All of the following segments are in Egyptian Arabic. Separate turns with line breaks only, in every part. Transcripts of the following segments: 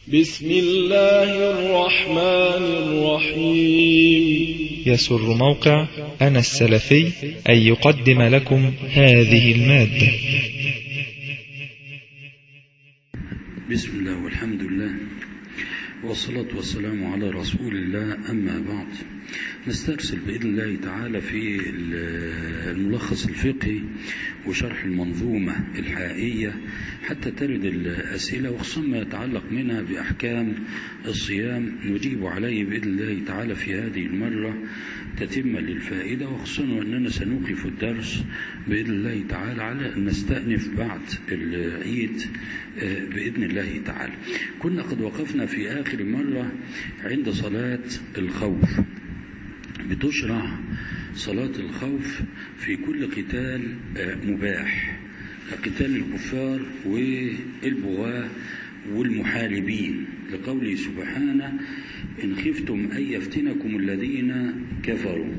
بسم الله الرحمن الرحيم
يسر موقع أنا السلفي أن يقدم لكم هذه المادة
بسم الله والحمد لله والصلاة والسلام على رسول الله أما بعد نسترسل بإذن الله تعالى في الملخص الفقهي وشرح المنظومة الحائية حتى ترد الأسئلة وخصوصا ما يتعلق منها بأحكام الصيام نجيب عليه بإذن الله تعالى في هذه المرة تتم للفائدة وخصوصا أننا سنوقف الدرس بإذن الله تعالى على أن نستأنف بعد العيد بإذن الله تعالى كنا قد وقفنا في آخر مرة عند صلاة الخوف بتشرع صلاة الخوف في كل قتال مباح قتال الكفار والبغاة والمحاربين لقوله سبحانه إن خفتم أن يفتنكم الذين كفروا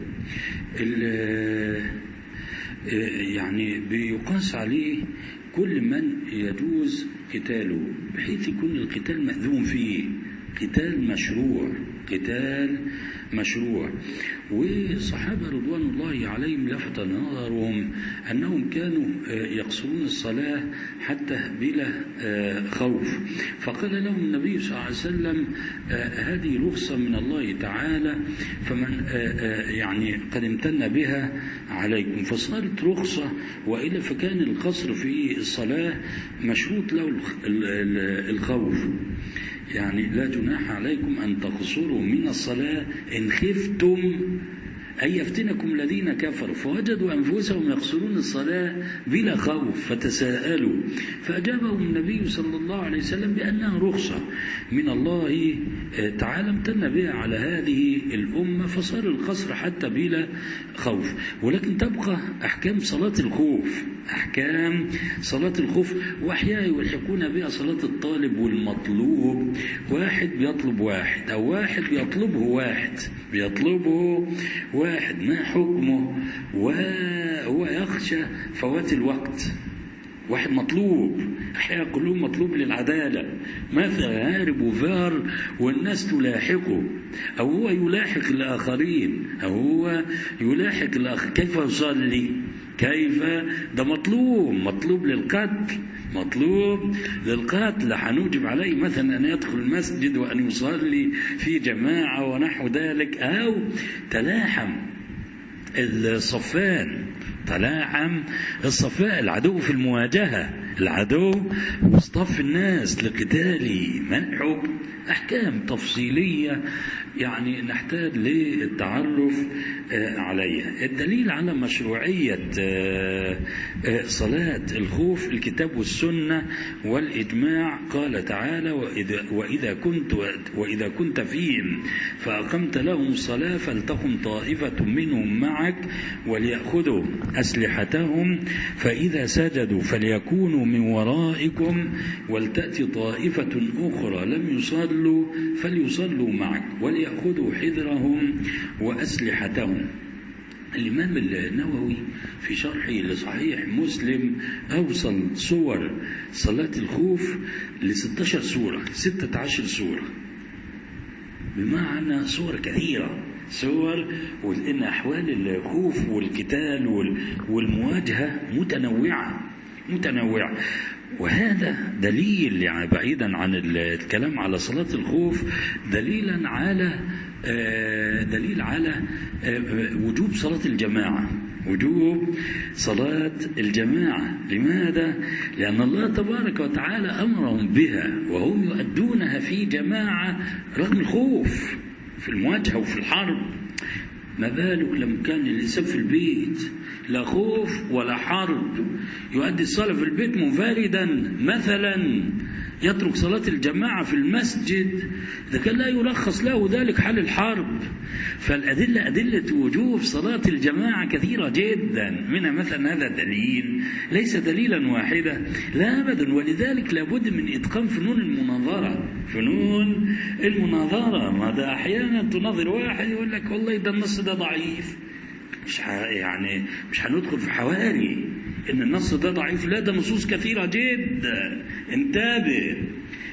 يعني بيقاس عليه كل من يجوز قتاله بحيث يكون القتال مأذون فيه قتال مشروع قتال مشروع والصحابة رضوان الله عليهم لفت نظرهم أنهم كانوا يقصرون الصلاة حتى بلا خوف فقال لهم النبي صلى الله عليه وسلم هذه رخصة من الله تعالى فمن يعني قد امتن بها عليكم فصارت رخصة وإلا فكان القصر في الصلاة مشروط له الخوف يعني لا جناح عليكم أن تقصروا من الصلاة إن خفتم أن يفتنكم الذين كفروا فوجدوا أنفسهم يقصرون الصلاة بلا خوف فتساءلوا فأجابهم النبي صلى الله عليه وسلم بأنها رخصة من الله تعالى امتن بها على هذه الأمة فصار القصر حتى بلا خوف ولكن تبقى أحكام صلاة الخوف أحكام صلاة الخوف وأحياء يلحقون بها صلاة الطالب والمطلوب واحد بيطلب واحد أو واحد بيطلبه واحد بيطلبه واحد ما حكمه وهو يخشى فوات الوقت واحد مطلوب احياء كلهم مطلوب للعداله مثلا هارب وفار والناس تلاحقه او هو يلاحق الاخرين او هو يلاحق الاخر كيف يصلي كيف ده مطلوب مطلوب للقتل مطلوب للقاتل حنوجب عليه مثلا أن يدخل المسجد وأن يصلي في جماعة ونحو ذلك أو تلاحم الصفان تلاحم الصفاء العدو في المواجهة العدو واصطف الناس لقتاله منحه أحكام تفصيلية يعني نحتاج للتعرف عليها الدليل على مشروعية صلاة الخوف الكتاب والسنة والإجماع قال تعالى وإذا, وإذا كنت وإذا كنت فيهم فأقمت لهم الصلاة فلتقم طائفة منهم معك وليأخذوا أسلحتهم فإذا سجدوا فليكونوا من ورائكم ولتأتي طائفة أخرى لم يصلوا فليصلوا معك وليأخذوا حذرهم وأسلحتهم الإمام النووي في شرحه لصحيح مسلم أوصل صور صلاة الخوف ل 16 سورة 16 سورة بمعنى صور كثيرة صور وإن أحوال الخوف والقتال والمواجهة متنوعة متنوعة وهذا دليل يعني بعيدا عن الكلام على صلاة الخوف دليلا على دليل على وجوب صلاة الجماعة وجوب صلاة الجماعة لماذا؟ لأن الله تبارك وتعالى أمرهم بها وهم يؤدونها في جماعة رغم الخوف في المواجهة وفي الحرب ما بالك لما كان الإنسان في البيت لا خوف ولا حرب يؤدي الصلاة في البيت منفردا مثلا يترك صلاة الجماعة في المسجد إذا كان لا يرخص له ذلك حال الحرب فالأدلة أدلة وجوب صلاة الجماعة كثيرة جدا منها مثلا هذا دليل ليس دليلا واحدا لا أبدا ولذلك لابد من إتقان فنون المناظرة فنون المناظرة ما ده أحيانا تناظر واحد يقول لك والله ده النص ده ضعيف مش يعني مش هندخل في حواري ان النص ده ضعيف لا ده نصوص كثيرة جدا انتبه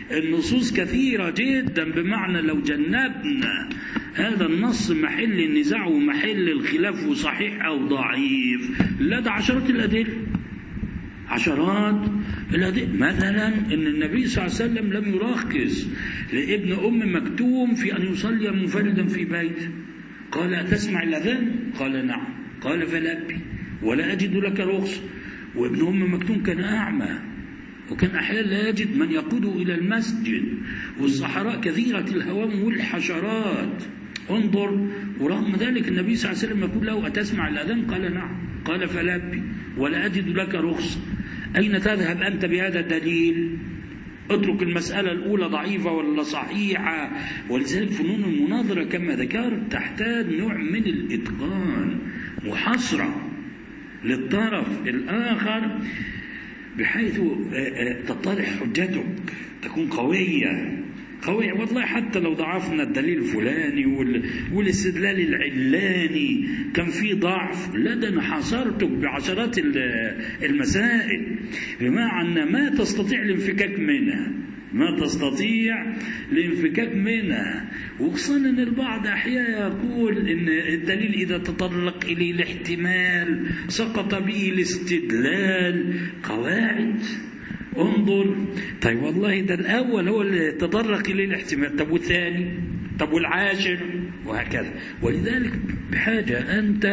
النصوص كثيرة جدا بمعنى لو جنبنا هذا النص محل النزاع ومحل الخلاف وصحيح أو ضعيف لا ده عشرات الأدلة عشرات الأدلة مثلا أن النبي صلى الله عليه وسلم لم يرخص لابن أم مكتوم في أن يصلي منفردا في بيته قال أتسمع الأذان قال نعم قال فلبي ولا أجد لك رخصة وابن أم مكتوم كان أعمى وكان أحيانا لا يجد من يقوده إلى المسجد والصحراء كثيرة الهوام والحشرات انظر ورغم ذلك النبي صلى الله عليه وسلم يقول له أتسمع الأذان قال نعم قال فلبي ولا أجد لك رخصة أين تذهب أنت بهذا الدليل اترك المسألة الأولى ضعيفة ولا صحيحة ولذلك فنون المناظرة كما ذكرت تحتاج نوع من الإتقان محاصرة للطرف الآخر بحيث تتضح حجتك تكون قوية قوية والله حتى لو ضعفنا الدليل الفلاني والاستدلال العلاني كان فيه ضعف لا ده انا حاصرتك بعشرات المسائل بمعنى ما تستطيع الانفكاك منها ما تستطيع الانفكاك منها وخصوصا ان البعض احيانا يقول ان الدليل اذا تطرق اليه الاحتمال سقط به الاستدلال قواعد انظر طيب والله ده الاول هو اللي تطرق اليه الاحتمال طب والثاني طب والعاشر وهكذا ولذلك بحاجه انت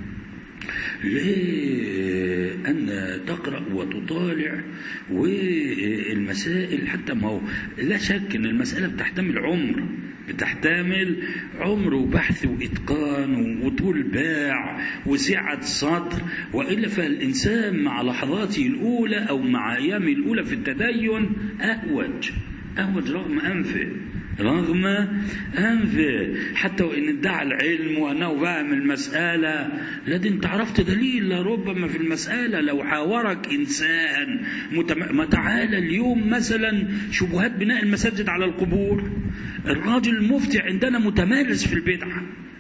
لأن تقرأ وتطالع والمسائل حتى ما هو لا شك أن المسألة بتحتمل عمر بتحتمل عمر وبحث وإتقان وطول باع وسعة صدر وإلا فالإنسان مع لحظاته الأولى أو مع أيامه الأولى في التدين أهوج أهوج رغم أنفه رغم أنفه حتى وإن ادعى العلم وأنه فاهم المسألة لكن أنت عرفت دليل لربما في المسألة لو حاورك إنسان متم... ما تعالى اليوم مثلا شبهات بناء المساجد على القبور الراجل المفتي عندنا متمارس في البدعة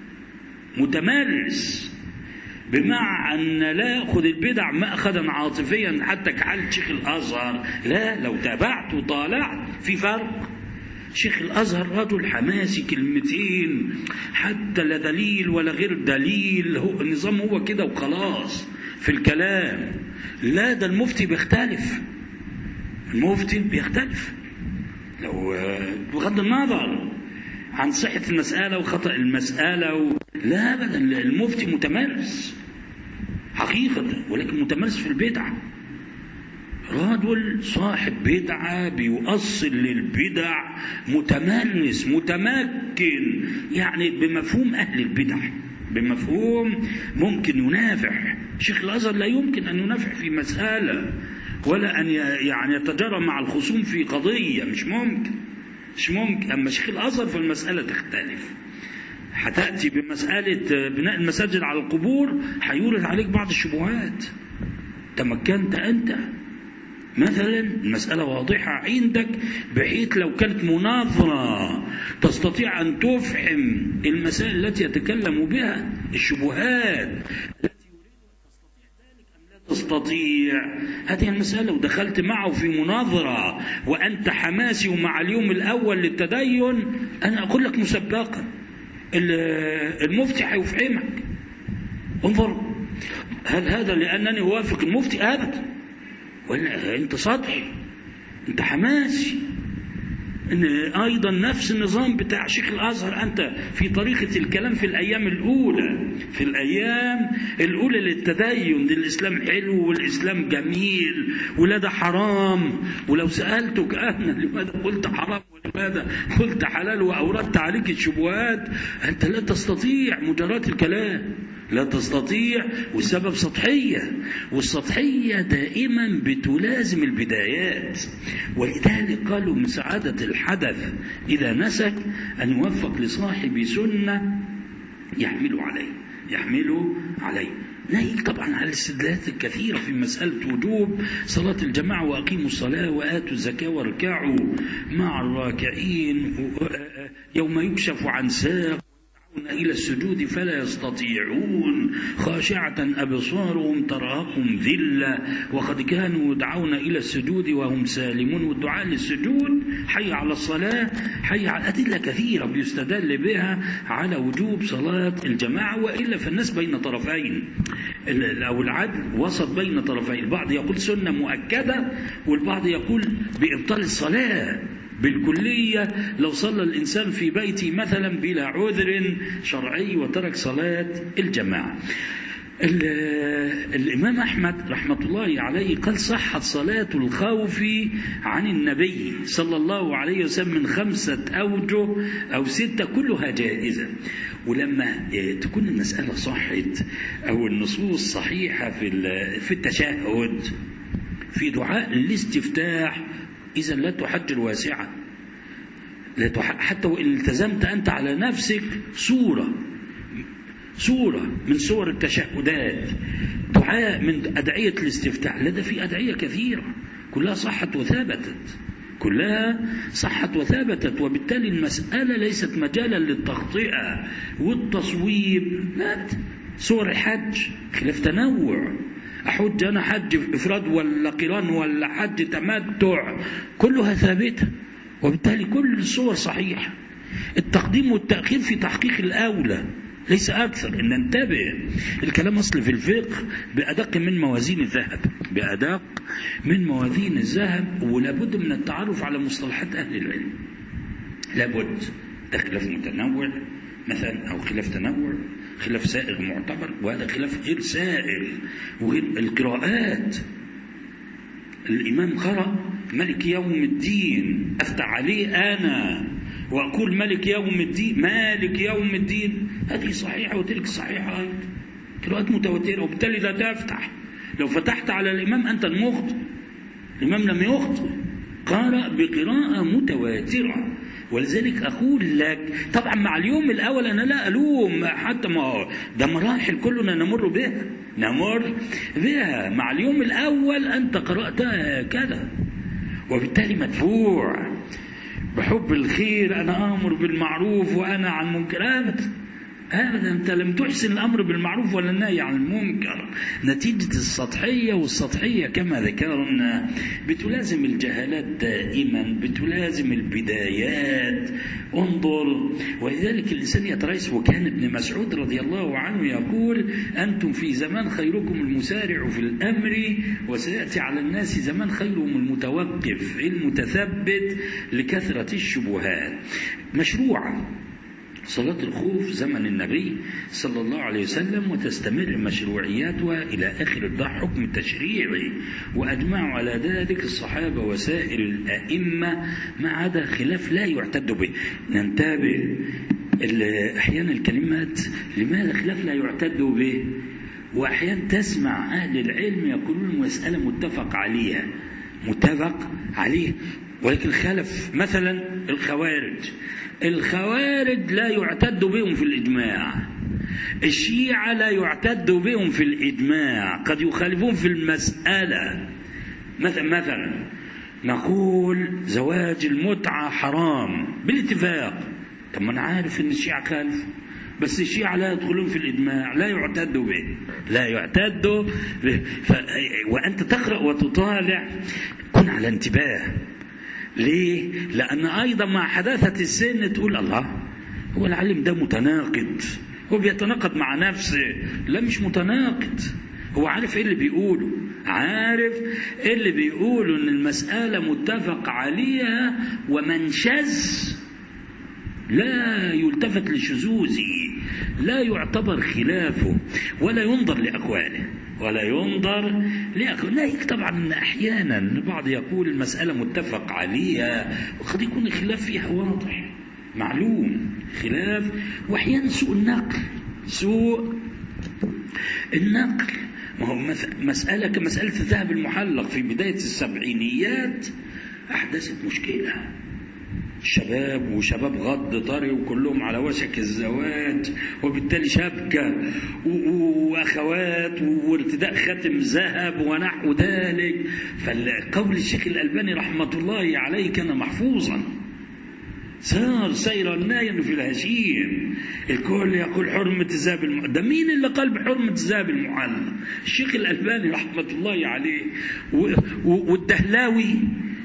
متمارس بمعنى أن لا يأخذ البدع مأخذا عاطفيا حتى كحال شيخ الأزهر لا لو تابعت وطالعت في فرق شيخ الأزهر رجل حماسي كلمتين حتى لا دليل ولا غير دليل هو النظام هو كده وخلاص في الكلام لا ده المفتي بيختلف المفتي بيختلف لو بغض النظر عن صحة المسألة وخطأ المسألة و... لا أبدا المفتي متمرس حقيقة ولكن متمرس في البدعة رجل صاحب بدعة بيؤصل للبدع متمرس متمكن يعني بمفهوم أهل البدع بمفهوم ممكن ينافع شيخ الأزهر لا يمكن أن ينافع في مسألة ولا أن يعني يتجرى مع الخصوم في قضية مش ممكن مش ممكن أما شيخ الأزهر فالمسألة تختلف هتأتي بمسألة بناء المساجد على القبور هيورد عليك بعض الشبهات تمكنت أنت مثلا المسألة واضحة عندك بحيث لو كانت مناظرة تستطيع أن تفحم المسائل التي يتكلم بها الشبهات التي تستطيع هذه المسألة ودخلت معه في مناظرة وأنت حماسي ومع اليوم الأول للتدين أنا أقول لك مسبقا المفتي هيفهمك انظر هل هذا لأنني أوافق المفتي أبدا ولا أنت سطحي أنت حماسي إن أيضا نفس النظام بتاع شيخ الأزهر أنت في طريقة الكلام في الأيام الأولى في الأيام الأولى للتدين دي الإسلام حلو والإسلام جميل ولا ده حرام ولو سألتك أنا لماذا قلت حرام ولماذا قلت حلال وأوردت عليك الشبهات أنت لا تستطيع مجرد الكلام لا تستطيع والسبب سطحية والسطحية دائما بتلازم البدايات ولذلك قالوا من سعادة الحدث إذا نسك أن يوفق لصاحب سنة يحمل عليه يحمل عليه ناهيك طبعا على الاستدلالات الكثيرة في مسألة وجوب صلاة الجماعة وأقيموا الصلاة وآتوا الزكاة واركعوا مع الراكعين يوم يكشف عن ساق إلى السجود فلا يستطيعون خاشعة أبصارهم ترهقهم ذلة وقد كانوا يدعون إلى السجود وهم سالمون والدعاء للسجود حي على الصلاة حي على أدلة كثيرة بيستدل بها على وجوب صلاة الجماعة وإلا فالناس بين طرفين أو العدل وسط بين طرفين البعض يقول سنة مؤكدة والبعض يقول بإبطال الصلاة بالكلية لو صلى الإنسان في بيته مثلا بلا عذر شرعي وترك صلاة الجماعة الإمام أحمد رحمة الله عليه قال صحت صلاة الخوف عن النبي صلى الله عليه وسلم من خمسة أوجه أو ستة كلها جائزة ولما تكون المسألة صحت أو النصوص صحيحة في في التشهد في دعاء الاستفتاح إذا لا تحجر واسعة لا تح... حتى وإن التزمت أنت على نفسك صورة صورة من صور التشهدات دعاء من أدعية الاستفتاح لا ده في أدعية كثيرة كلها صحت وثبتت كلها صحت وثبتت وبالتالي المسألة ليست مجالا للتخطئة والتصويب لا صور الحج خلاف تنوع أحج أنا حج إفراد ولا قران ولا حج تمتع كلها ثابتة وبالتالي كل الصور صحيحة التقديم والتأخير في تحقيق الأولى ليس أكثر إن ننتبه الكلام أصل في الفقه بأدق من موازين الذهب بأدق من موازين الذهب ولابد من التعرف على مصطلحات أهل العلم لابد ده خلاف متنوع مثلا أو خلاف تنوع خلاف سائغ معتبر وهذا خلاف غير سائغ وغير القراءات الإمام قرأ ملك يوم الدين أفتح عليه أنا وأقول ملك يوم الدين مالك يوم الدين هذه صحيحة وتلك صحيحة أيضا قراءات متواترة وبالتالي لا تفتح لو فتحت على الإمام أنت المخطئ الإمام لم يخطئ قرأ بقراءة متواترة ولذلك أقول لك طبعا مع اليوم الأول أنا لا ألوم حتى ما ده مراحل كلنا نمر بها نمر بها مع اليوم الأول أنت قرأتها كذا وبالتالي مدفوع بحب الخير أنا آمر بالمعروف وأنا عن منكرات أبدا أنت لم تحسن الأمر بالمعروف ولا النهي عن المنكر نتيجة السطحية والسطحية كما ذكرنا بتلازم الجهالات دائما بتلازم البدايات انظر ولذلك الإنسان يتريس وكان ابن مسعود رضي الله عنه يقول أنتم في زمان خيركم المسارع في الأمر وسيأتي على الناس زمان خيرهم المتوقف المتثبت لكثرة الشبهات مشروعة صلاة الخوف زمن النبي صلى الله عليه وسلم وتستمر مشروعياتها إلى آخر الضع حكم تشريعي وأجمعوا على ذلك الصحابة وسائر الأئمة ما عدا خلاف لا يعتد به ننتبه أحيانا الكلمات لماذا خلاف لا يعتد به وأحيانا تسمع أهل العلم يقولون المسألة متفق عليها متفق عليه ولكن خالف مثلا الخوارج الخوارج لا يعتد بهم في الإجماع الشيعة لا يعتد بهم في الإجماع قد يخالفون في المسألة مثلا مثلا نقول زواج المتعة حرام بالاتفاق طب ما أنا عارف إن الشيعة خالف بس الشيعة لا يدخلون في الإجماع لا يعتد به لا يعتد به ف... وأنت تقرأ وتطالع كن على انتباه ليه؟ لأن أيضا مع حداثة السن تقول الله هو العلم ده متناقض هو بيتناقض مع نفسه لا مش متناقض هو عارف ايه اللي بيقوله عارف ايه اللي بيقوله ان المسألة متفق عليها ومن شذ لا يلتفت لشذوذه لا يعتبر خلافه ولا ينظر لأقواله ولا ينظر لأقواله طبعا أحيانا البعض يقول المسألة متفق عليها وقد يكون الخلاف فيها واضح معلوم خلاف وأحيانا سوء النقل سوء النقل ما هو مسألة كمسألة الذهب المحلق في بداية السبعينيات أحدثت مشكلة شباب وشباب غض طري وكلهم على وشك الزواج وبالتالي شبكة وأخوات وارتداء خاتم ذهب ونحو ذلك فالقول الشيخ الألباني رحمة الله عليه كان محفوظا صار سيرا نايا في الهشيم الكل يقول حرمة الذهب الم... ده مين اللي قال بحرمة الذهب المعلى الشيخ الألباني رحمة الله عليه و... و... والدهلاوي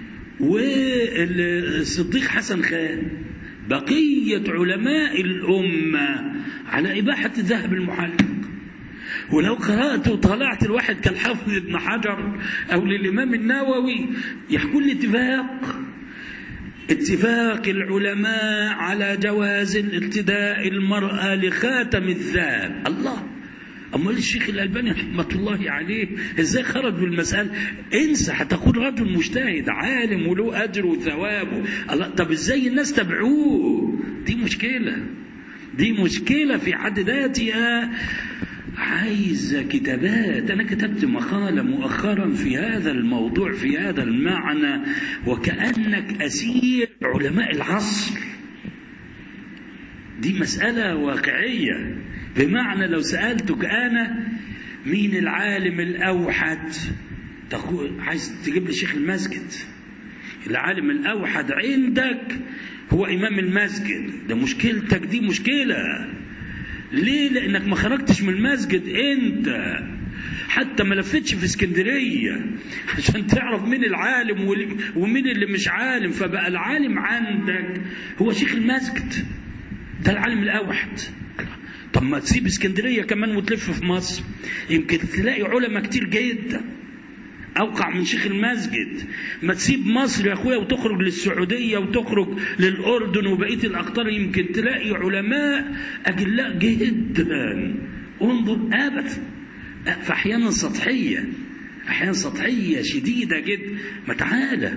والصديق حسن خان بقية علماء الأمة على إباحة الذهب المحلق ولو قرأت وطلعت الواحد كالحافظ ابن حجر أو للإمام النووي يحكون الاتفاق اتفاق العلماء على جواز الارتداء المرأة لخاتم الذهب الله أمال الشيخ الألباني رحمة الله عليه إزاي خرج بالمسألة انسى هتقول رجل مجتهد عالم وله أجر وثواب الله طب إزاي الناس تبعوه دي مشكلة دي مشكلة في حد ذاتها عايزة كتابات أنا كتبت مقالة مؤخرا في هذا الموضوع في هذا المعنى وكأنك أسير علماء العصر دي مسألة واقعية بمعنى لو سألتك أنا مين العالم الأوحد تقول عايز تجيب لي شيخ المسجد العالم الأوحد عندك هو إمام المسجد ده مشكلتك دي مشكلة ليه لأنك ما خرجتش من المسجد أنت حتى ما لفتش في اسكندرية عشان تعرف مين العالم ومين اللي مش عالم فبقى العالم عندك هو شيخ المسجد ده العالم الأوحد طب ما تسيب اسكندرية كمان وتلف في مصر يمكن تلاقي علماء كتير جدا أوقع من شيخ المسجد ما تسيب مصر يا أخويا وتخرج للسعودية وتخرج للأردن وبقية الأقطار يمكن تلاقي علماء أجلاء جدا انظر أبدا فأحيانا سطحية أحيانا سطحية شديدة جدا ما تعالى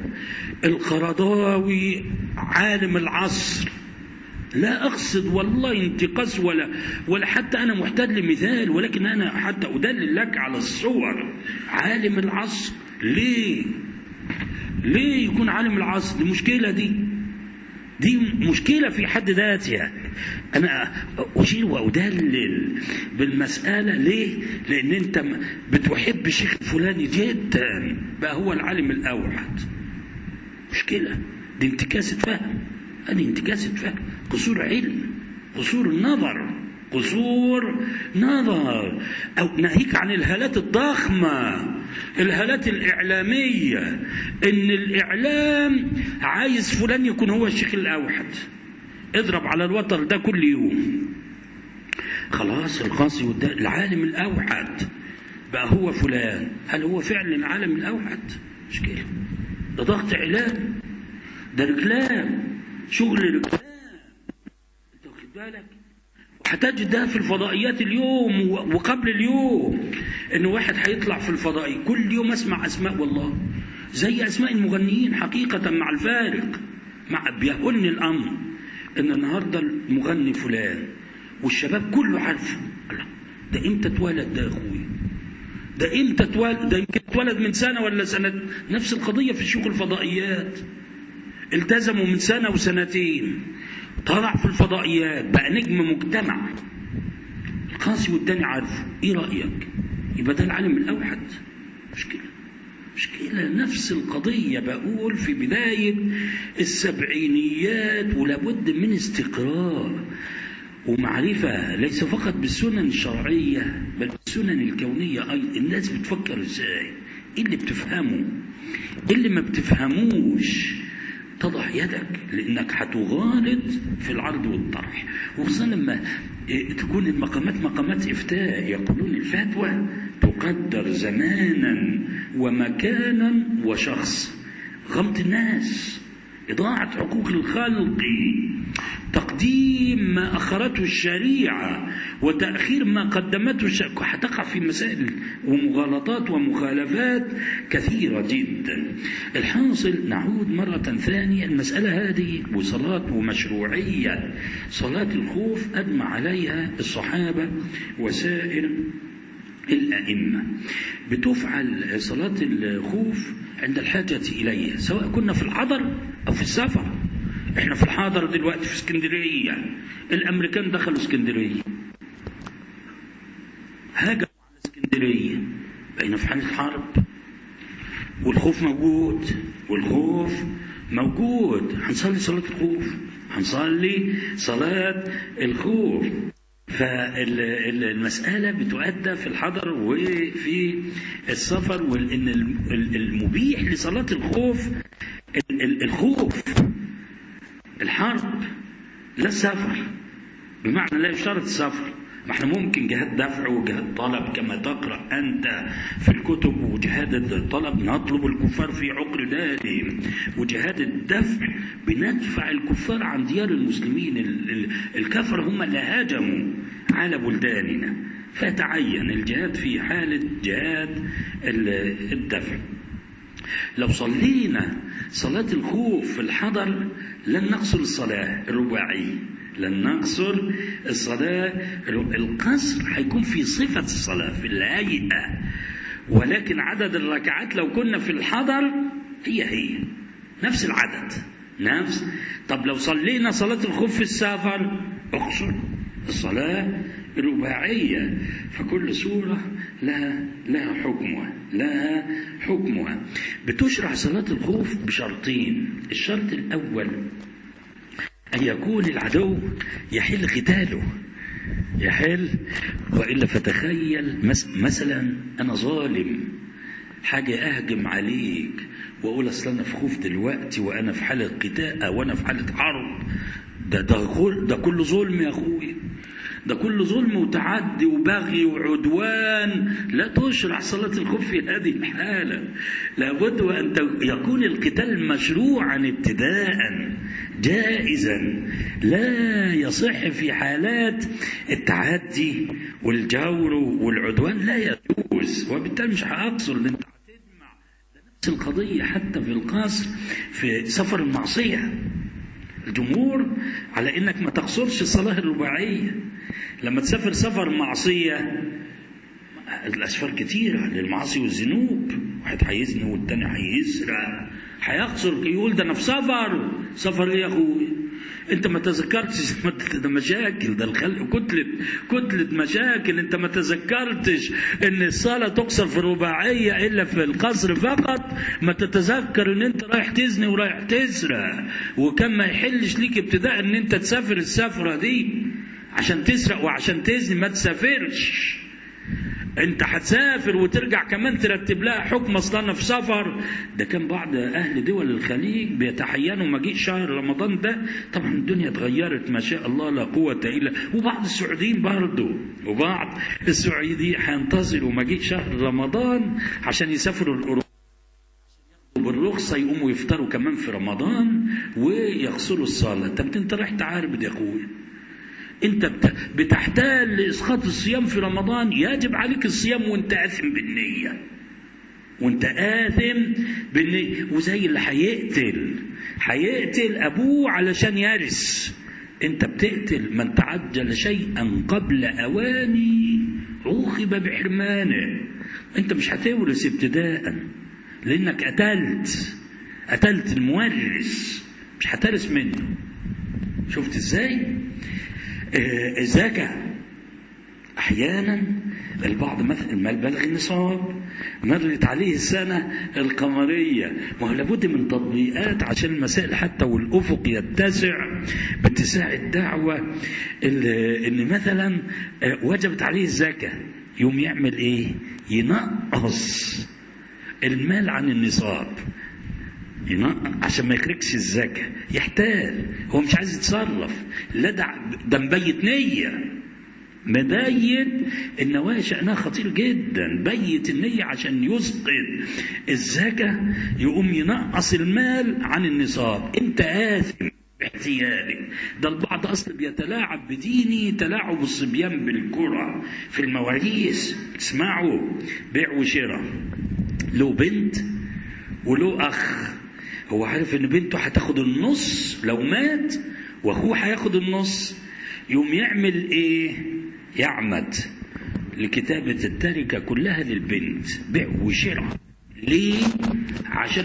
القرضاوي عالم العصر لا أقصد والله انتقاص ولا ولا حتى أنا محتاج لمثال ولكن أنا حتى أدلل لك على الصور عالم العصر ليه؟ ليه يكون عالم العصر؟ دي مشكلة دي دي مشكلة في حد ذاتها أنا أشير وأدلل بالمسألة ليه؟ لأن أنت بتحب الشيخ الفلاني جدا بقى هو العالم الأوحد مشكلة دي انتكاسة فهم هذه انتكاسة فهم قصور علم قصور نظر قصور نظر أو ناهيك عن الهالات الضخمة الهالات الإعلامية إن الإعلام عايز فلان يكون هو الشيخ الأوحد اضرب على الوتر ده كل يوم خلاص القاسي والدا العالم الأوحد بقى هو فلان هل هو فعلا العالم الأوحد مشكلة ده ضغط إعلام ده ركلام شغل ركلام انت واخد بالك وهتجد ده في الفضائيات اليوم وقبل اليوم ان واحد هيطلع في الفضائي كل يوم اسمع اسماء والله زي اسماء المغنيين حقيقة مع الفارق مع بيهن الامر ان النهارده المغني فلان والشباب كله عارفه ده امتى اتولد ده يا اخويا ده امتى اتولد ده يمكن اتولد من سنه ولا سنه نفس القضيه في شيوخ الفضائيات التزموا من سنة وسنتين طلع في الفضائيات بقى نجم مجتمع القاسي والتاني عارفه ايه رأيك يبقى ده العالم الأوحد مشكلة مشكلة نفس القضية بقول في بداية السبعينيات ولابد من استقرار ومعرفة ليس فقط بالسنن الشرعية بل بالسنن الكونية أيضا الناس بتفكر ازاي ايه اللي بتفهمه ايه اللي ما بتفهموش تضع يدك لانك هتغالط في العرض والطرح وخصوصا لما تكون المقامات مقامات افتاء يقولون الفتوى تقدر زمانا ومكانا وشخص غمط الناس إضاعة حقوق الخلق تقديم ما أخرته الشريعة وتأخير ما قدمته الشريعة هتقع في مسائل ومغالطات ومخالفات كثيرة جدا الحاصل نعود مرة ثانية المسألة هذه وصلاة ومشروعية صلاة الخوف أجمع عليها الصحابة وسائر الأئمة بتفعل صلاة الخوف عند الحاجة إليها سواء كنا في الحضر أو في السفر احنا في الحاضر دلوقتي في اسكندرية الأمريكان دخلوا اسكندرية هاجموا على اسكندرية بقينا في حالة حرب والخوف موجود والخوف موجود هنصلي صلاة الخوف هنصلي صلاة الخوف فالمسألة بتؤدى في الحضر وفي السفر وإن المبيح لصلاة الخوف الخوف الحرب لا السفر بمعنى لا يشترط السفر ما احنا ممكن جهاد دفع وجهاد طلب كما تقرأ أنت في الكتب وجهاد الطلب نطلب الكفار في عقر دارهم وجهاد الدفع بندفع الكفار عن ديار المسلمين الكفر هم اللي هاجموا على بلداننا فتعين الجهاد في حالة جهاد الدفع لو صلينا صلاة الخوف في الحضر لن نقصر الصلاة الرباعية لن نقصر الصلاة القصر هيكون في صفة الصلاة في الهيئة ولكن عدد الركعات لو كنا في الحضر هي هي نفس العدد نفس طب لو صلينا صلاة الخوف في السفر اقصر الصلاة الرباعية فكل سورة لها لها حكمها لها حكمها بتشرع صلاة الخوف بشرطين الشرط الأول أن يكون العدو يحل قتاله يحل وإلا فتخيل مثلا أنا ظالم حاجة أهجم عليك وأقول أصل أنا في خوف دلوقتي وأنا في حالة قتال أو أنا في حالة حرب ده ده كل ده كله ظلم يا أخويا ده كله ظلم وتعدي وبغي وعدوان لا تشرع صلاة الخوف في هذه الحالة لابد وأن يكون القتال مشروعا ابتداء جائزا لا يصح في حالات التعدي والجور والعدوان لا يجوز وبالتالي مش هأقصر انت هتجمع نفس القضية حتى في القصر في سفر المعصية الجمهور على انك ما تقصرش الصلاة الرباعية لما تسافر سفر معصية الأسفار كتيرة للمعاصي والذنوب واحد هيزني والتاني هيسرق هيقصر يقول ده أنا في سفر سفر إيه يا أخوي أنت ما تذكرتش ده مشاكل ده الخلق كتلة كتلة مشاكل أنت ما تذكرتش إن الصلاة تقصر في الرباعية إلا في القصر فقط ما تتذكر إن أنت رايح تزني ورايح تسرق وكان ما يحلش ليك ابتداء إن أنت تسافر السفرة دي عشان تسرق وعشان تزني ما تسافرش انت هتسافر وترجع كمان ترتب لها حكم اصلا في سفر ده كان بعض اهل دول الخليج بيتحينوا مجيء شهر رمضان ده طبعا الدنيا اتغيرت ما شاء الله لا قوه الا وبعض السعوديين برضه وبعض السعوديين هينتظروا مجيء شهر رمضان عشان يسافروا الاوروبا بالرخصة يقوموا يفطروا كمان في رمضان ويغسلوا الصلاة طب انت رايح تعارب يا اخويا انت بتحتال لاسقاط الصيام في رمضان يجب عليك الصيام وانت اثم بالنيه وانت آثم بالنية وزي اللي هيقتل هيقتل أبوه علشان يرث أنت بتقتل من تعجل شيئا قبل أواني عوقب بحرمانه أنت مش هتورث ابتداء لأنك قتلت قتلت المورث مش هترث منه شفت ازاي؟ الزكاة أحيانا البعض مثلا ما بلغ النصاب مرت عليه السنة القمرية ما هو لابد من تطبيقات عشان المسائل حتى والأفق يتسع باتساع الدعوة إن مثلا وجبت عليه الزكاة يوم يعمل إيه؟ ينقص المال عن النصاب عشان ما يخرجش الزكاة يحتال هو مش عايز يتصرف لا ده ده مبيت نية مبيت النوايا شأنها خطير جدا بيت النية عشان يسقط الزكاة يقوم ينقص المال عن النصاب انت آثم باحتيالك ده البعض اصلا بيتلاعب بديني تلاعب الصبيان بالكرة في المواريث اسمعوا بيع وشراء له بنت وله اخ هو عارف ان بنته هتاخد النص لو مات واخوه هياخد النص يقوم يعمل ايه يعمد لكتابة التركة كلها للبنت بيع وشراء ليه عشان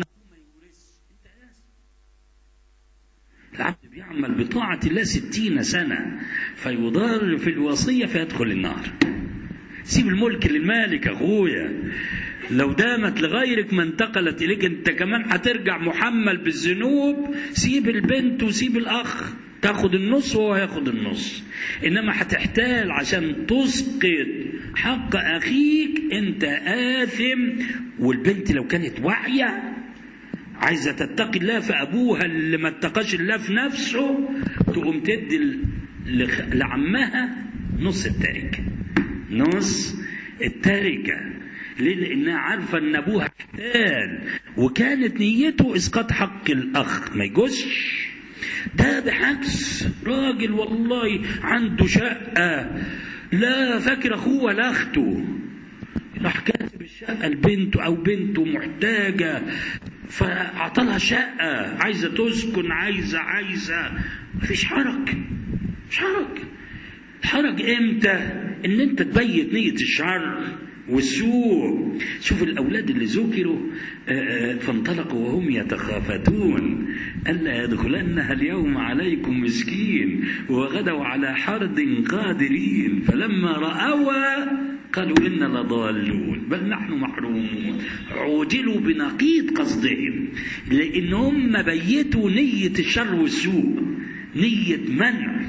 العبد بيعمل بطاعة الله ستين سنة فيضار في الوصية فيدخل النار سيب الملك للمالك أخويا لو دامت لغيرك ما انتقلت إليك أنت كمان هترجع محمل بالذنوب سيب البنت وسيب الأخ تاخد النص وهو ياخد النص انما هتحتال عشان تسقط حق اخيك انت اثم والبنت لو كانت واعيه عايزه تتقي الله في ابوها اللي ما اتقاش الله في نفسه تقوم تدي ل- لخ- لعمها نص التركه نص التركه ليه؟ لانها عارفه ان ابوها احتال وكانت نيته اسقاط حق الاخ ما يجوزش ده بالعكس راجل والله عنده شقه لا فاكر اخوه ولا اخته راح كاتب الشقة لبنته أو بنته محتاجة فأعطالها شقة عايزة تسكن عايزة عايزة مفيش حرج مش حرج الحرج امتى ان انت تبيت نية الشر والسوء شوف الأولاد اللي ذكروا آه، آه، فانطلقوا وهم يتخافتون ألا يدخلنها اليوم عليكم مسكين وغدوا على حرد قادرين فلما رأوا قالوا إنا لضالون بل نحن محرومون عوجلوا بنقيض قصدهم لأن هم بيتوا نية الشر والسوء نية منع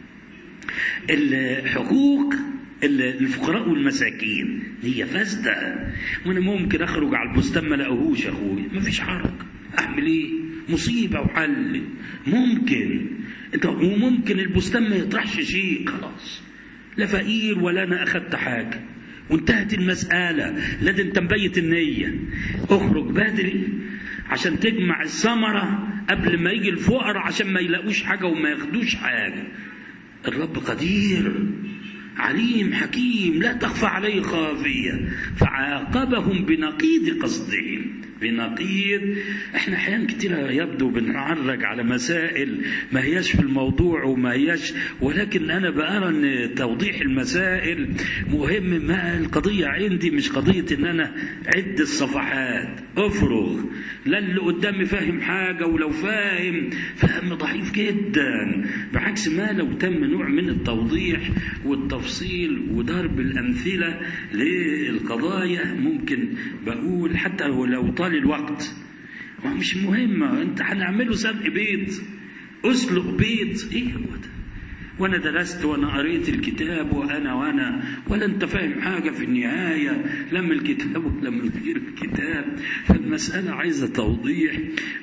الحقوق الفقراء والمساكين هي فاسدة وانا ممكن اخرج على البستان ما لاقوهوش اخوي مفيش حرج اعمل ايه مصيبة وحل ممكن انت وممكن البستان ما يطرحش شيء خلاص لا فقير ولا انا اخدت حاجة وانتهت المسألة لا ده انت مبيت النية اخرج بدري عشان تجمع الثمرة قبل ما يجي الفقراء عشان ما يلاقوش حاجة وما ياخدوش حاجة الرب قدير عليم حكيم لا تخفى عليه خافية فعاقبهم بنقيض قصدهم بنقيض احنا احيان كتير يبدو بنعرج على مسائل ما هياش في الموضوع وما هياش ولكن انا بأرى ان توضيح المسائل مهم ما القضية عندي مش قضية ان انا عد الصفحات افرغ لا اللي قدامي فاهم حاجة ولو فاهم فهم ضعيف جدا بعكس ما لو تم نوع من التوضيح والتفصيل وضرب الأمثلة للقضايا ممكن بقول حتى ولو طال الوقت هو مش مهمة انت هنعمله سبق بيت اسلق بيت ايه هو ده وانا درست وانا قريت الكتاب وانا وانا ولا انت فاهم حاجه في النهايه لا من الكتاب ولا من غير الكتاب فالمساله عايزه توضيح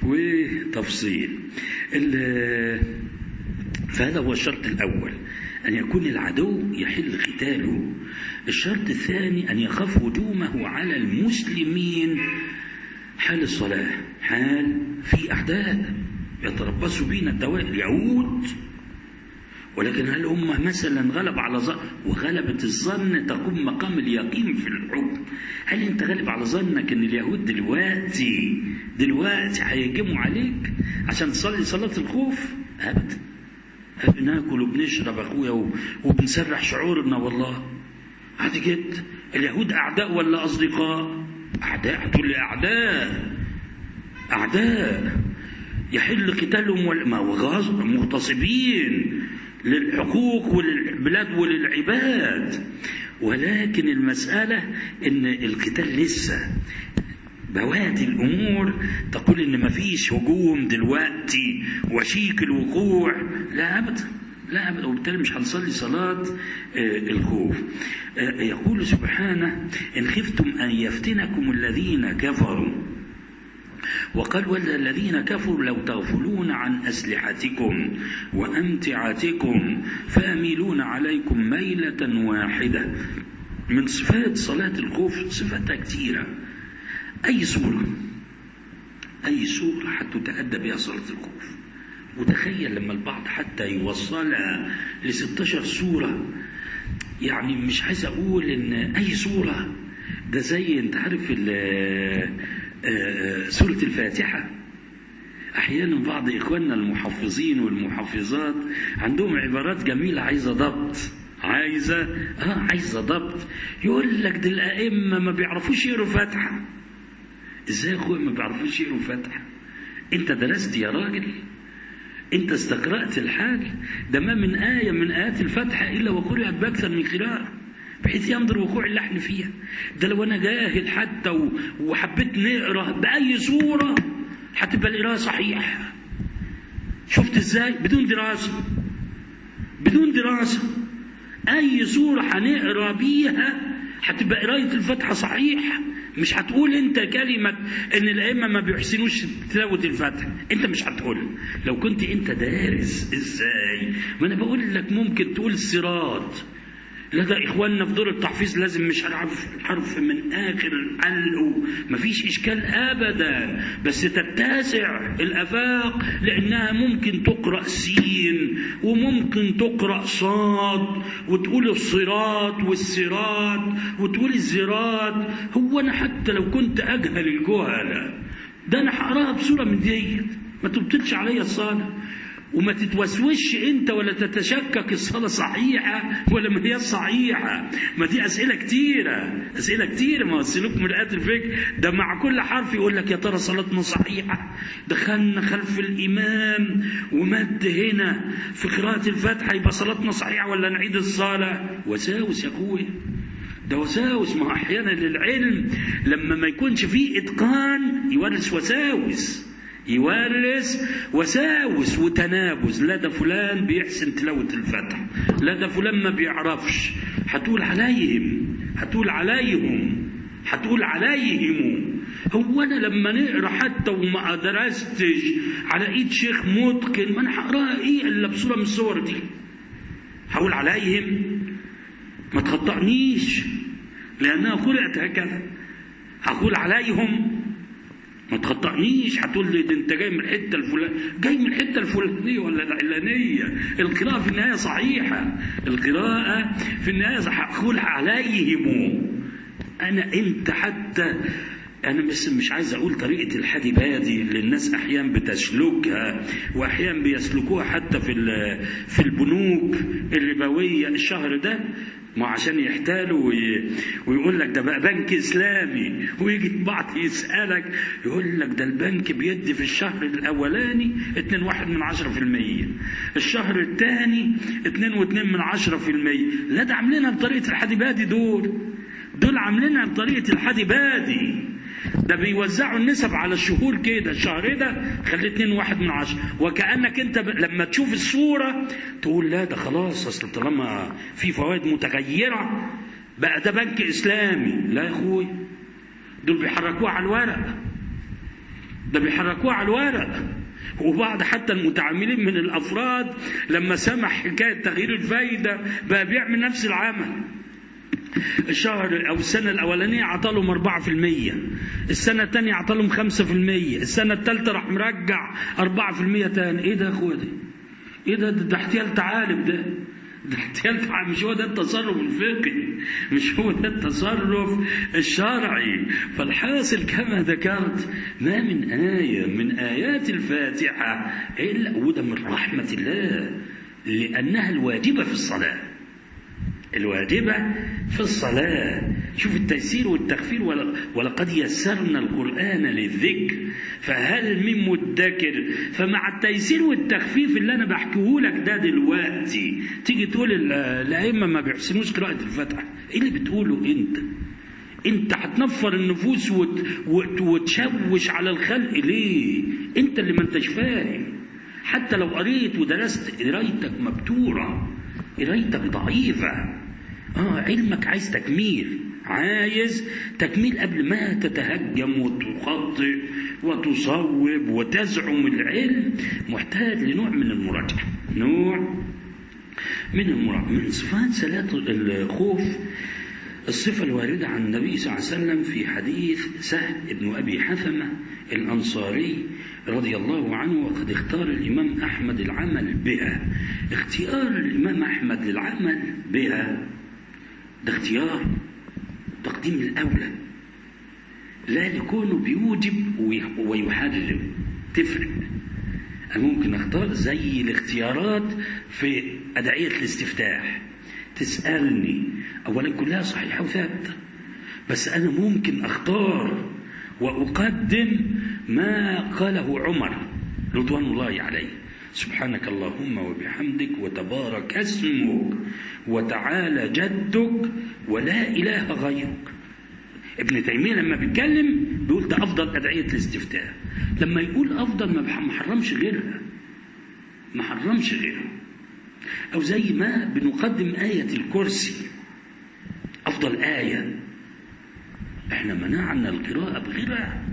وتفصيل ال- فهذا هو الشرط الاول ان يكون العدو يحل قتاله الشرط الثاني ان يخاف هجومه على المسلمين حال الصلاه حال في اعداء يتربصوا بينا الدوائر اليهود ولكن هل هم مثلا غلب على ظن وغلبة الظن تقوم مقام اليقين في الحكم هل انت غالب على ظنك ان اليهود دلوقتي دلوقتي هيهجموا عليك عشان تصلي صلاة الخوف ابدا بناكل وبنشرب اخويا و- وبنسرح شعورنا والله عادي جدا اليهود اعداء ولا اصدقاء اعداء هتقول لي اعداء اعداء يحل قتالهم وال- ما هو غاصب مغتصبين للحقوق وللبلاد وللعباد ولكن المسألة إن القتال لسه بوادي الأمور تقول إن مفيش هجوم دلوقتي وشيك الوقوع لا أبدا لا أبدا وبالتالي مش هنصلي صلاة آه، الخوف آه، يقول سبحانه إن خفتم أن يفتنكم الذين كفروا وقال ولا الذين كفروا لو تغفلون عن أسلحتكم وأمتعتكم فاميلون عليكم ميلة واحدة من صفات صلاة الخوف صفاتها كثيرة أي سورة أي سورة حتتأدى بها صلاة الخوف وتخيل لما البعض حتى يوصلها ل 16 سورة يعني مش عايز أقول إن أي سورة ده زي أنت عارف ال- آه، سورة الفاتحة أحيانا بعض إخواننا المحفظين والمحفظات عندهم عبارات جميلة عايزة ضبط عايزة آه عايزة ضبط يقول لك ده الأئمة ما بيعرفوش يقروا فاتحة إزاي يا أخويا ما بيعرفوش يقروا فاتحة أنت درست يا راجل أنت استقرأت الحال ده ما من آية من آيات الفاتحة إلا وقرأت بأكثر من قراءة بحيث ينظر وقوع اللحن فيها ده لو أنا جاهل حتى و- وحبيت نقرأ بأي صورة هتبقى القراءة صحيحة شفت ازاي بدون دراسة بدون دراسة أي سورة هنقرا بيها هتبقى قراية الفاتحة صحيح مش هتقول انت كلمة ان الائمة ما بيحسنوش تلاوة الفاتحة انت مش هتقول لو كنت انت دارس ازاي ما انا بقول لك ممكن تقول الصراط لا ده اخواننا في دور التحفيظ لازم مش هنعرف حرف من اخر الحلق مفيش اشكال ابدا بس تتسع الافاق لانها ممكن تقرا سين وممكن تقرا صاد وتقول الصراط والسراط وتقول الزراط هو انا حتى لو كنت اجهل الجهله ده انا هقراها بصوره من ديت ما تبطلش عليا الصلاه وما تتوسوش انت ولا تتشكك الصلاة صحيحة ولا ما هي صحيحة ما دي أسئلة كتيرة أسئلة كتيرة ما وصلوك مرآة الفكر ده مع كل حرف يقول لك يا ترى صلاتنا صحيحة دخلنا خلف الإمام ومد هنا في قراءة الفاتحة يبقى صلاتنا صحيحة ولا نعيد الصلاة وساوس يا أخويا ده وساوس ما أحيانا للعلم لما ما يكونش فيه إتقان يورث وساوس يورث وساوس وتنابز لا ده فلان بيحسن تلاوة الفتح لا ده فلان ما بيعرفش هتقول عليهم هتقول عليهم هتقول عليهم هو انا لما نقرا حتى وما درستش على ايد شيخ متقن ما انا هقراها ايه الا بصوره من الصور دي هقول عليهم ما تخطئنيش لانها قرات هكذا هقول عليهم ما تخطئنيش هتقول لي ده انت جاي من الحته الفلانيه جاي من الحته الفلانيه ولا العلانيه القراءه في النهايه صحيحه القراءه في النهايه هقول عليهم انا انت حتى انا بس مش عايز اقول طريقه الحدي بادي اللي الناس احيانا بتسلكها واحيانا بيسلكوها حتى في في البنوك الربويه الشهر ده ما عشان يحتالوا وي... ويقول لك ده بقى بنك اسلامي ويجي بعض يسالك يقول لك ده البنك بيدي في الشهر الاولاني 2 واحد من 10% الشهر الثاني 2 و2 من 10% لا ده عاملينها بطريقه الحديبادي دول دول عاملينها بطريقه الحديبادي ده بيوزعوا النسب على الشهور كده الشهر ده خليه 2 واحد من عشرة وكأنك انت ب... لما تشوف الصورة تقول لا ده خلاص اصل طالما في فوائد متغيرة بقى ده بنك اسلامي لا يا اخوي دول بيحركوها على الورق ده بيحركوها على الورق وبعض حتى المتعاملين من الافراد لما سمع حكايه تغيير الفايده بقى بيعمل نفس العمل الشهر او السنه الاولانيه عطالهم 4% السنه الثانيه عطالهم 5% السنه الثالثه راح مرجع 4% تاني ايه ده يا اخويا ده ايه ده ده, ده احتيال تعالب ده ده احتيال تعالب مش هو ده التصرف الفقهي مش هو ده التصرف الشرعي فالحاصل كما ذكرت ما من آية من آيات الفاتحة إلا وده من رحمة الله لأنها الواجبة في الصلاة الواجبة في الصلاة شوف التيسير والتخفير ولقد يسرنا القرآن للذكر فهل من مدكر فمع التيسير والتخفيف اللي أنا بحكيه لك ده دلوقتي تيجي تقول الأئمة ما بيحسنوش قراءة الفتحة إيه اللي بتقوله أنت انت هتنفر النفوس وت... وت... وتشوش على الخلق ليه انت اللي ما انتش فاهم حتى لو قريت ودرست قرايتك مبتوره قرايتك ضعيفة اه علمك عايز تكميل عايز تكميل قبل ما تتهجم وتخطئ وتصوب وتزعم العلم محتاج لنوع من المراجعة نوع من المراجعة من صفات صلاة الخوف الصفة الواردة عن النبي صلى الله عليه وسلم في حديث سهل بن أبي حثمة الأنصاري رضي الله عنه وقد اختار الإمام أحمد العمل بها اختيار الإمام أحمد للعمل بها ده اختيار تقديم الأولى لا لكونه بيوجب ويحرم تفرق أنا ممكن أختار زي الاختيارات في أدعية الاستفتاح تسألني أولا كلها صحيحة وثابتة بس أنا ممكن أختار وأقدم ما قاله عمر رضوان الله عليه سبحانك اللهم وبحمدك وتبارك اسمك وتعالى جدك ولا إله غيرك ابن تيمية لما بيتكلم بيقول ده أفضل أدعية الاستفتاء لما يقول أفضل ما محرمش غيرها ما حرمش غيره أو زي ما بنقدم آية الكرسي أفضل آية احنا منعنا القراءة بغيرها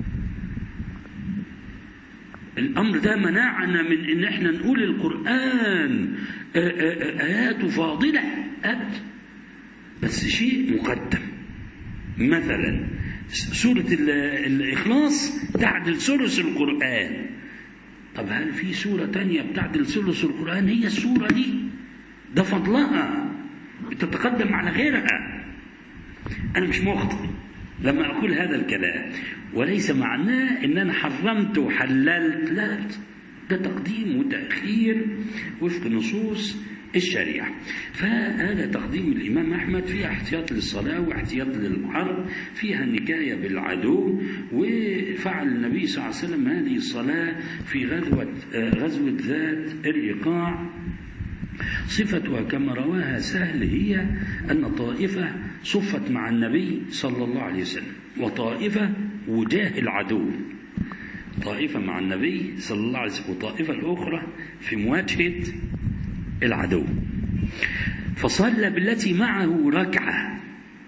الأمر ده منعنا من إن احنا نقول القرآن آيات فاضلة أت بس شيء مقدم مثلا سورة الإخلاص تعدل ثلث القرآن طب هل في سورة تانية بتعدل ثلث القرآن هي السورة دي ده فضلها بتتقدم على غيرها أنا مش مخطئ لما أقول هذا الكلام وليس معناه إن أنا حرمت وحللت لا ده تقديم وتأخير وفق نصوص الشريعة فهذا تقديم الإمام أحمد فيها احتياط للصلاة واحتياط للحرب فيها النكاية بالعدو وفعل النبي صلى الله عليه وسلم هذه الصلاة في غزوة غزوة ذات الرقاع صفتها كما رواها سهل هي أن طائفة صفت مع النبي صلى الله عليه وسلم وطائفة وجاه العدو طائفة مع النبي صلى الله عليه وسلم وطائفة الأخرى في مواجهة العدو فصلى بالتي معه ركعة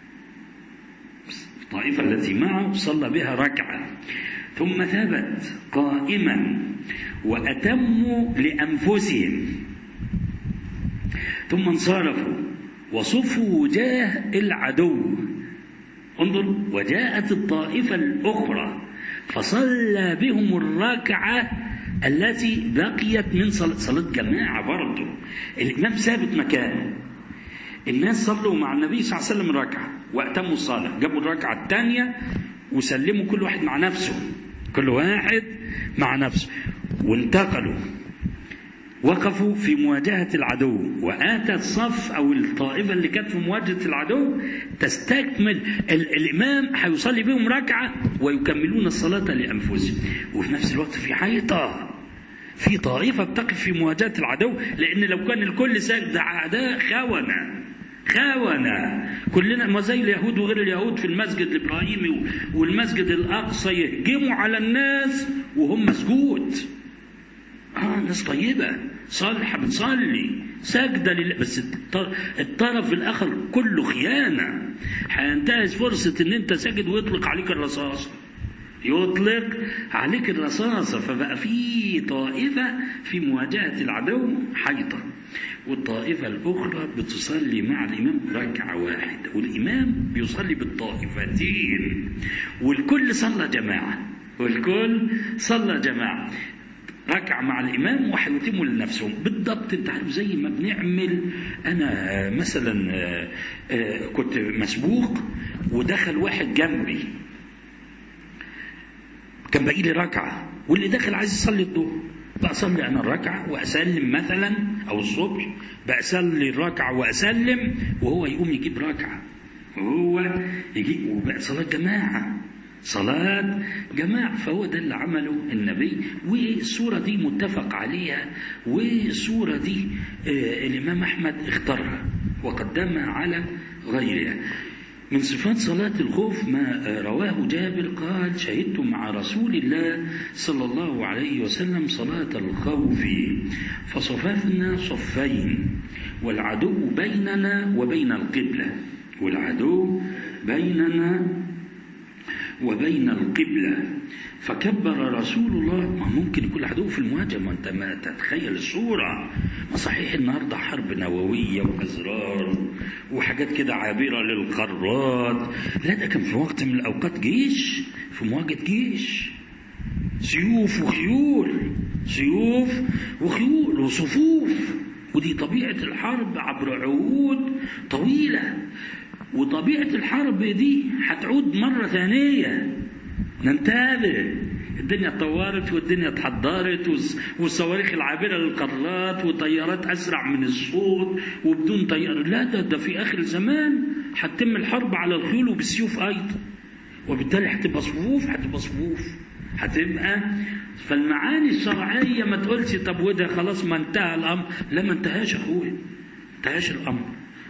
الطائفة التي معه صلى بها ركعة ثم ثبت قائما وأتموا لأنفسهم ثم انصرفوا وصفوا وجاه العدو انظر وجاءت الطائفة الأخرى فصلى بهم الركعة التي بقيت من صلاة, صلاة جماعة برضه الإمام ثابت مكانه الناس صلوا مع النبي صلى الله عليه وسلم ركعة وأتموا الصلاة جابوا الركعة الثانية وسلموا كل واحد مع نفسه كل واحد مع نفسه وانتقلوا وقفوا في مواجهة العدو وآتى الصف أو الطائفة اللي كانت في مواجهة العدو تستكمل الإمام هيصلي بهم ركعة ويكملون الصلاة لأنفسهم وفي نفس الوقت في حيطة في طائفة بتقف في مواجهة العدو لأن لو كان الكل ساجد أعداء خونة خونة كلنا ما زي اليهود وغير اليهود في المسجد الإبراهيمي والمسجد الأقصى يهجموا على الناس وهم مسجود آه ناس طيبة صالحة بتصلي ساجدة لله بس الطرف الآخر كله خيانة هينتهز فرصة إن أنت ساجد ويطلق عليك الرصاصة يطلق عليك الرصاصة فبقى في طائفة في مواجهة العدو حيطة والطائفة الأخرى بتصلي مع الإمام ركعة واحدة والإمام بيصلي بالطائفتين والكل صلى جماعة والكل صلى جماعة ركع مع الإمام وهيتموا لنفسهم بالضبط أنت عارف زي ما بنعمل أنا مثلا كنت مسبوق ودخل واحد جنبي كان باقي لي ركعة واللي داخل عايز يصلي الظهر بصلي أنا الركعة وأسلم مثلا أو الصبح بصلي الركعة وأسلم وهو يقوم يجيب ركعة وهو يجيب وبقى صلاة جماعة صلاة جماعة فهو ده اللي عمله النبي والسورة دي متفق عليها والسورة دي آه الإمام أحمد اختارها وقدمها على غيرها من صفات صلاة الخوف ما رواه جابر قال شهدت مع رسول الله صلى الله عليه وسلم صلاة الخوف فصففنا صفين والعدو بيننا وبين القبلة والعدو بيننا وبين القبلة فكبر رسول الله ما ممكن يكون عدو في المواجهة ما انت ما تتخيل الصورة ما صحيح النهاردة حرب نووية وأزرار وحاجات كده عابرة للقارات لا ده كان في وقت من الأوقات جيش في مواجهة جيش سيوف وخيول سيوف وخيول وصفوف ودي طبيعة الحرب عبر عهود طويلة وطبيعة الحرب دي هتعود مرة ثانية ننتبه الدنيا اتطورت والدنيا اتحضرت والصواريخ العابرة للقارات وطيارات أسرع من الصوت وبدون طيار لا ده, ده في آخر الزمان هتتم الحرب على الخيول وبالسيوف أيضا وبالتالي هتبقى صفوف هتبقى صفوف هتبقى فالمعاني الشرعية ما تقولش طب وده خلاص ما انتهى الأمر لا ما انتهاش أخويا انتهاش الأمر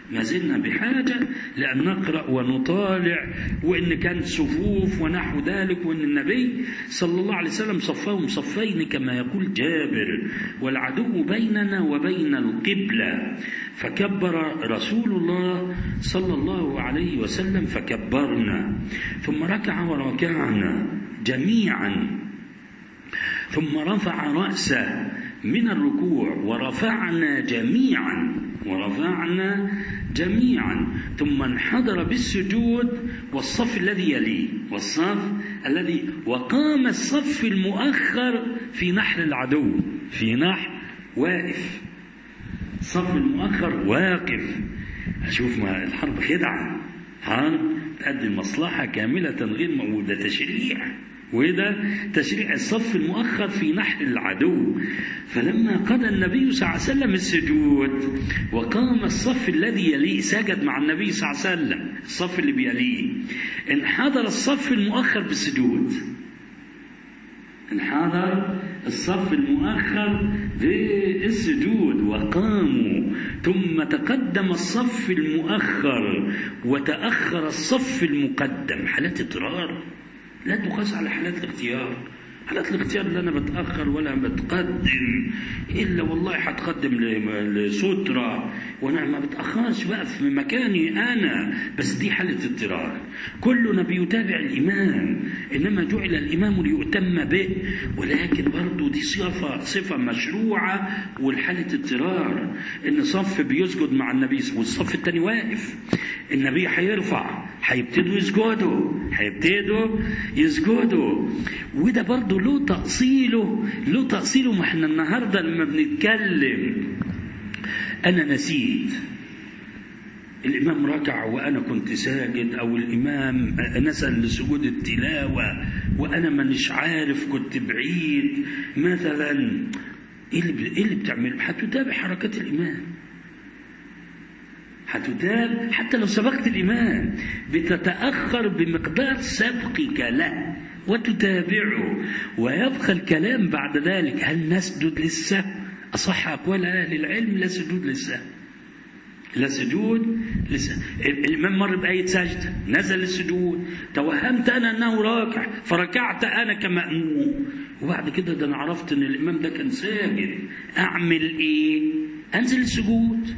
ما زلنا بحاجة لأن نقرأ ونطالع وإن كانت صفوف ونحو ذلك وإن النبي صلى الله عليه وسلم صفاهم صفين كما يقول جابر والعدو بيننا وبين القبلة فكبر رسول الله صلى الله عليه وسلم فكبرنا ثم ركع وركعنا جميعا ثم رفع رأسه من الركوع ورفعنا جميعا ورفعنا جميعا ثم انحدر بالسجود والصف الذي يليه والصف الذي وقام الصف المؤخر في نحر العدو في نحر واقف الصف المؤخر واقف أشوف ما الحرب خدعة حرب تؤدي المصلحة كاملة غير موجودة تشريع وده تشريع الصف المؤخر في نحر العدو فلما قضى النبي صلى الله عليه وسلم السجود وقام الصف الذي يليه سجد مع النبي صلى الله عليه وسلم الصف اللي بيليه انحدر الصف المؤخر بالسجود انحدر الصف المؤخر بالسجود وقاموا ثم تقدم الصف المؤخر وتأخر الصف المقدم حالات اضطرار لا تقاس على حالات الاختيار حالات الاختيار لا انا بتاخر ولا بتقدم الا والله هتقدم لسترة وانا ما بتاخرش بقى في مكاني انا بس دي حاله اضطرار كلنا بيتابع الامام انما جعل الامام ليؤتم به ولكن برضه دي صفه صفه مشروعه والحاله اضطرار ان صف بيسجد مع النبي والصف الثاني واقف النبي هيرفع هيبتدوا يسجدوا هيبتدوا يسجدوا وده برضه له تأصيله له تأصيله ما احنا النهارده لما بنتكلم أنا نسيت الإمام ركع وأنا كنت ساجد أو الإمام نسأل لسجود التلاوة وأنا مانيش عارف كنت بعيد مثلا إيه اللي إيه اللي بتعمله؟ هتتابع حركات الإمام هتتابع حتى لو سبقت الإمام بتتأخر بمقدار سبقك له وتتابعه ويبقى الكلام بعد ذلك هل نسجد للسهو أصح أقوال أهل العلم لا سجود للسهو لا سجود لسه الإمام مر بآية سجدة نزل السجود توهمت أنا أنه راكع فركعت أنا كمأموم وبعد كده ده أنا عرفت أن الإمام ده كان ساجد أعمل إيه؟ أنزل السجود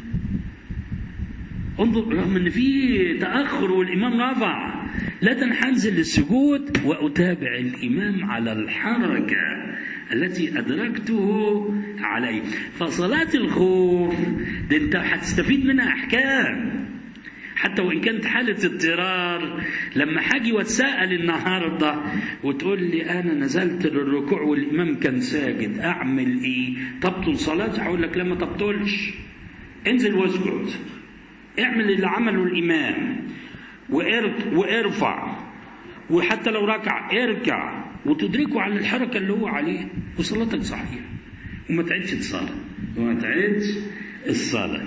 انظر رغم ان في تاخر والامام رفع لا تنحنزل للسجود واتابع الامام على الحركه التي ادركته عليه فصلاه الخوف ده انت هتستفيد منها احكام حتى وان كانت حاله اضطرار لما حاجي واتساءل النهارده وتقول لي انا نزلت للركوع والامام كان ساجد اعمل ايه؟ تبطل صلاتي هقول لك لا ما تبطلش انزل واسجد اعمل اللي عمله الإمام وارفع وحتى لو ركع اركع وتدركه على الحركة اللي هو عليها وصلاتك صحيحة وما تعيدش الصلاة وما تعيدش الصلاة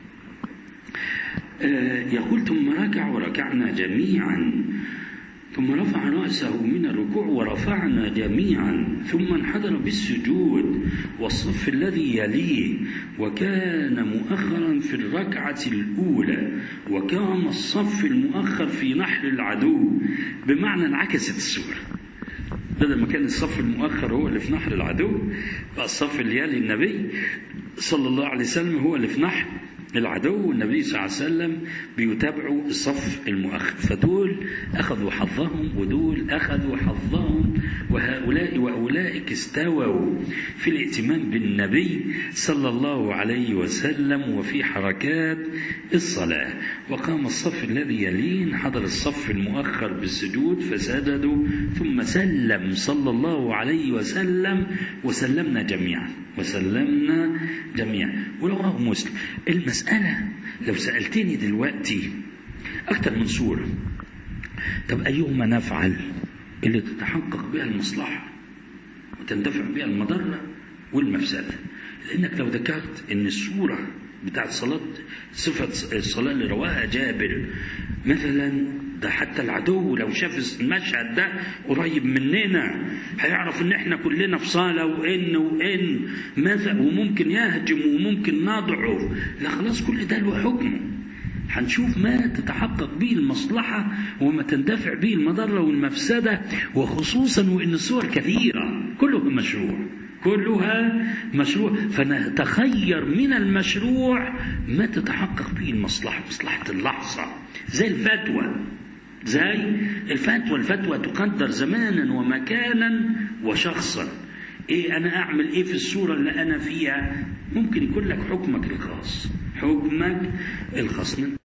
آه يقول ثم ركع وركعنا جميعا ثم رفع رأسه من الركوع ورفعنا جميعا ثم انحدر بالسجود والصف الذي يليه وكان مؤخرا في الركعة الأولى وكان الصف المؤخر في نحر العدو بمعنى انعكست السورة بدل ما كان الصف المؤخر هو اللي في نحر العدو بقى الصف اللي يلي النبي صلى الله عليه وسلم هو اللي في نحر العدو والنبي صلى الله عليه وسلم بيتابعوا الصف المؤخر فدول أخذوا حظهم ودول أخذوا حظهم وهؤلاء وأولئك استووا في الائتمام بالنبي صلى الله عليه وسلم وفي حركات الصلاة وقام الصف الذي يلين حضر الصف المؤخر بالسجود فسجدوا ثم سلم صلى الله عليه وسلم وسلمنا جميعا وسلمنا جميعا ورواه مسلم المسألة لو سألتني دلوقتي أكثر من صورة طب أيهما نفعل اللي تتحقق بها المصلحة وتندفع بها المضرة والمفسدة لأنك لو ذكرت أن الصورة بتاعت صلاة صفة الصلاة اللي رواها جابر مثلا ده حتى العدو لو شاف المشهد ده قريب مننا هيعرف ان احنا كلنا في صالة وان وان ماذا وممكن يهجم وممكن نضعف لا خلاص كل ده له حكمه هنشوف ما تتحقق به المصلحة وما تندفع به المضرة والمفسدة وخصوصا وإن الصور كثيرة كلها مشروع كلها مشروع فنتخير من المشروع ما تتحقق به المصلحة مصلحة اللحظة زي الفتوى زي الفتوى الفتوى تقدر زمانا ومكانا وشخصا ايه انا اعمل ايه في الصورة اللي انا فيها ممكن يكون لك حكمك الخاص حكمك الخاص